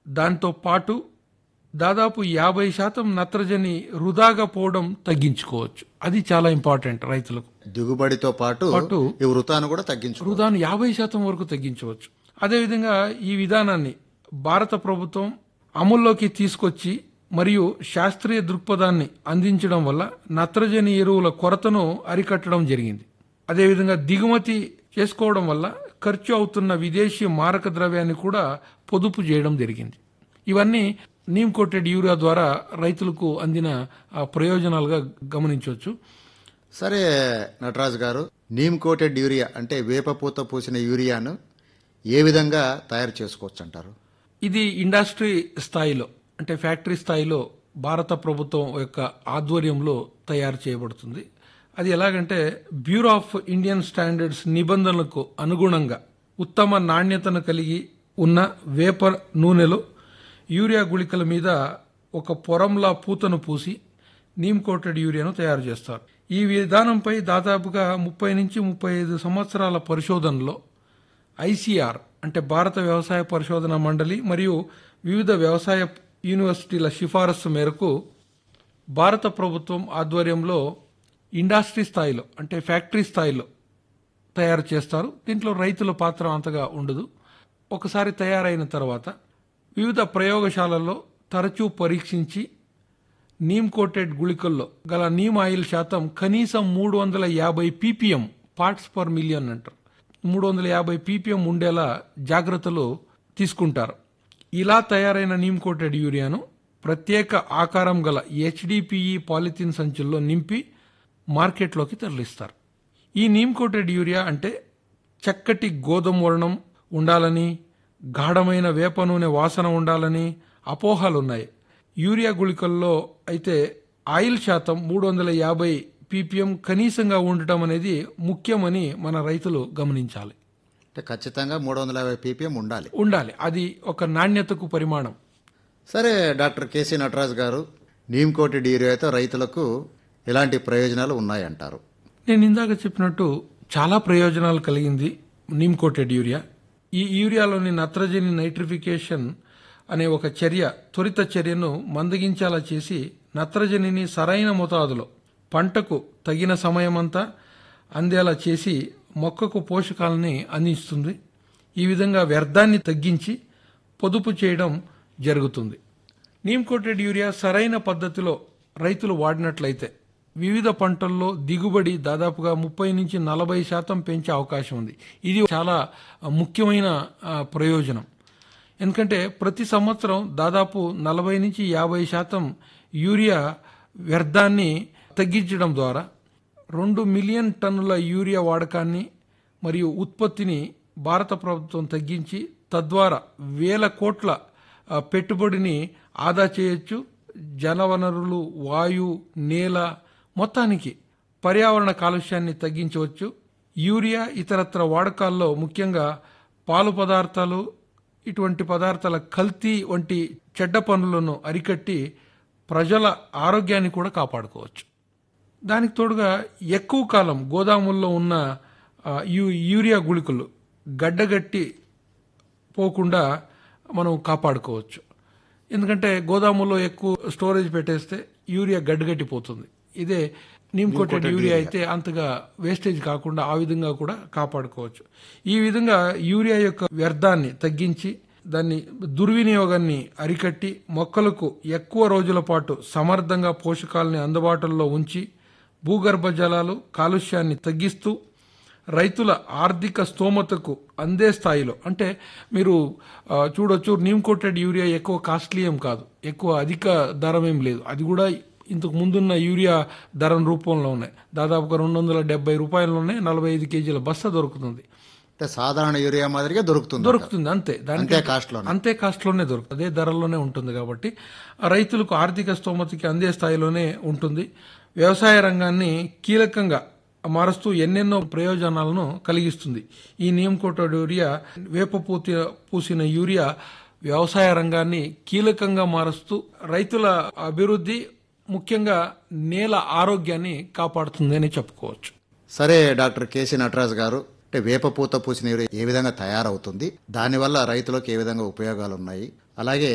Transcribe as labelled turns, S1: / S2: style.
S1: దాంతో పాటు దాదాపు యాభై శాతం నత్రజని వృధాగా పోవడం తగ్గించుకోవచ్చు అది చాలా ఇంపార్టెంట్ రైతులకు
S2: దిగుబడితో పాటు
S1: పాటు
S2: ఈ వృతాను కూడా తగ్గించు
S1: వృధాను యాభై శాతం వరకు తగ్గించవచ్చు అదేవిధంగా ఈ విధానాన్ని భారత ప్రభుత్వం అమల్లోకి తీసుకొచ్చి మరియు శాస్త్రీయ దృక్పథాన్ని అందించడం వల్ల నత్రజని ఎరువుల కొరతను అరికట్టడం జరిగింది అదేవిధంగా దిగుమతి చేసుకోవడం వల్ల ఖర్చు అవుతున్న విదేశీ మారక ద్రవ్యాన్ని కూడా పొదుపు చేయడం జరిగింది ఇవన్నీ నీమ్ కోటెడ్ యూరియా ద్వారా రైతులకు అందిన ఆ, ప్రయోజనాలుగా గమనించవచ్చు
S2: సరే నటరాజు గారు నీమ్ కోటెడ్ యూరియా అంటే వేపపూత పూసిన యూరియాను ఏ విధంగా తయారు చేసుకోవచ్చు అంటారు
S1: ఇది ఇండస్ట్రీ స్థాయిలో అంటే ఫ్యాక్టరీ స్థాయిలో భారత ప్రభుత్వం యొక్క ఆధ్వర్యంలో తయారు చేయబడుతుంది అది ఎలాగంటే బ్యూరో ఆఫ్ ఇండియన్ స్టాండర్డ్స్ నిబంధనలకు అనుగుణంగా ఉత్తమ నాణ్యతను కలిగి ఉన్న వేప నూనెలో యూరియా గుళికల మీద ఒక పొరంలా పూతను పూసి నీమ్ కోటెడ్ యూరియాను తయారు చేస్తారు ఈ విధానంపై దాదాపుగా ముప్పై నుంచి ముప్పై ఐదు సంవత్సరాల పరిశోధనలో ఐసీఆర్ అంటే భారత వ్యవసాయ పరిశోధన మండలి మరియు వివిధ వ్యవసాయ యూనివర్సిటీల సిఫారసు మేరకు భారత ప్రభుత్వం ఆధ్వర్యంలో ఇండస్ట్రీ స్థాయిలో అంటే ఫ్యాక్టరీ స్థాయిలో తయారు చేస్తారు దీంట్లో రైతుల పాత్ర అంతగా ఉండదు ఒకసారి తయారైన తర్వాత వివిధ ప్రయోగశాలల్లో తరచూ పరీక్షించి నీమ్ కోటెడ్ గుళికల్లో గల నీమ్ ఆయిల్ శాతం కనీసం మూడు వందల యాభై పీపీఎం పార్ట్స్ పర్ మిలియన్ అంటారు మూడు వందల యాభై పీపీఎం ఉండేలా జాగ్రత్తలు తీసుకుంటారు ఇలా తయారైన నీమ్ కోటెడ్ యూరియాను ప్రత్యేక ఆకారం గల హెచ్డిపిఈ పాలిథిన్ సంచుల్లో నింపి మార్కెట్లోకి తరలిస్తారు ఈ నీమ్ కోటెడ్ యూరియా అంటే చక్కటి గోధుమ వర్ణం ఉండాలని గాఢమైన వేప నూనె వాసన ఉండాలని అపోహలున్నాయి యూరియా గుళికల్లో అయితే ఆయిల్ శాతం మూడు వందల యాభై పీపీఎం కనీసంగా ఉండటం అనేది ముఖ్యమని మన రైతులు గమనించాలి
S2: అంటే ఖచ్చితంగా మూడు వందల యాభై పీపీఎం ఉండాలి
S1: ఉండాలి అది ఒక నాణ్యతకు పరిమాణం
S2: సరే డాక్టర్ కేసీ నటరాజు గారు నీమ్ కోటెడ్ యూరియాతో రైతులకు ఎలాంటి ప్రయోజనాలు ఉన్నాయంటారు
S1: నేను ఇందాక చెప్పినట్టు చాలా ప్రయోజనాలు కలిగింది నీమ్ కోటెడ్ యూరియా ఈ యూరియాలోని నత్రజని నైట్రిఫికేషన్ అనే ఒక చర్య త్వరిత చర్యను మందగించేలా చేసి నత్రజనిని సరైన మోతాదులో పంటకు తగిన సమయమంతా అందేలా చేసి మొక్కకు పోషకాలని అందిస్తుంది ఈ విధంగా వ్యర్థాన్ని తగ్గించి పొదుపు చేయడం జరుగుతుంది నీమ్ కోటెడ్ యూరియా సరైన పద్ధతిలో రైతులు వాడినట్లయితే వివిధ పంటల్లో దిగుబడి దాదాపుగా ముప్పై నుంచి నలభై శాతం పెంచే అవకాశం ఉంది ఇది చాలా ముఖ్యమైన ఆ, ప్రయోజనం ఎందుకంటే ప్రతి సంవత్సరం దాదాపు నలభై నుంచి యాభై శాతం యూరియా వ్యర్థాన్ని తగ్గించడం ద్వారా రెండు మిలియన్ టన్నుల యూరియా వాడకాన్ని మరియు ఉత్పత్తిని భారత ప్రభుత్వం తగ్గించి తద్వారా వేల కోట్ల ఆ, పెట్టుబడిని ఆదా చేయొచ్చు జలవనరులు వాయు నేల మొత్తానికి పర్యావరణ కాలుష్యాన్ని తగ్గించవచ్చు యూరియా ఇతరత్ర వాడకాల్లో ముఖ్యంగా పాలు పదార్థాలు ఇటువంటి పదార్థాల కల్తీ వంటి చెడ్డ పనులను అరికట్టి ప్రజల ఆరోగ్యాన్ని కూడా కాపాడుకోవచ్చు దానికి తోడుగా ఎక్కువ కాలం గోదాముల్లో ఉన్న ఆ, యూ- యూరియా గుళికలు గడ్డగట్టి పోకుండా మనం కాపాడుకోవచ్చు ఎందుకంటే గోదాములో ఎక్కువ స్టోరేజ్ పెట్టేస్తే యూరియా గడ్డగట్టిపోతుంది ఇదే నీమ్ కోటెడ్ యూరియా అయితే అంతగా వేస్టేజ్ కాకుండా ఆ విధంగా కూడా కాపాడుకోవచ్చు ఈ విధంగా యూరియా యొక్క వ్యర్థాన్ని తగ్గించి దాన్ని దుర్వినియోగాన్ని అరికట్టి మొక్కలకు ఎక్కువ రోజుల పాటు సమర్థంగా పోషకాలని అందుబాటులో ఉంచి భూగర్భ జలాలు కాలుష్యాన్ని తగ్గిస్తూ రైతుల ఆర్థిక స్తోమతకు అందే స్థాయిలో అంటే మీరు ఆ, చూడొచ్చు నీమ్ కోటెడ్ యూరియా ఎక్కువ కాస్ట్లీ ఏం కాదు ఎక్కువ అధిక ధరం ఏం లేదు అది కూడా ఇంతకు ముందున్న యూరియా ధరం రూపంలో ఉన్నాయి దాదాపుగా రెండు వందల డెబ్బై రూపాయల్లోనే నలభై ఐదు కేజీల బస్తా దొరుకుతుంది
S2: అంటే సాధారణ యూరియా మాదిరిగా దొరుకుతుంది
S1: దొరుకుతుంది అంతే దానికి
S2: అంతే కాస్ట్ లో
S1: అంతే కాస్ట్లోనే దొరుకుతుంది అదే ధరల్లోనే ఉంటుంది కాబట్టి ఆ రైతులకు ఆర్థిక స్తోమతకి అందే స్థాయిలోనే ఉంటుంది వ్యవసాయ రంగాన్ని కీలకంగా మారుస్తూ ఎన్నెన్నో ప్రయోజనాలను కలిగిస్తుంది ఈ నీమ్ కోటెడ్ యూరియా వేప పూతి పూసిన యూరియా వ్యవసాయ రంగాన్ని కీలకంగా మారుస్తూ రైతుల అభివృద్ధి ముఖ్యంగా నేల ఆరోగ్యాన్ని కాపాడుతుంది అని చెప్పుకోవచ్చు
S2: సరే డాక్టర్ కేసీ నటరాజు గారు అంటే వేపపూత పూసిన యూరియా ఏ విధంగా తయారవుతుంది దానివల్ల రైతులకు ఏ విధంగా ఉపయోగాలు ఉన్నాయి అలాగే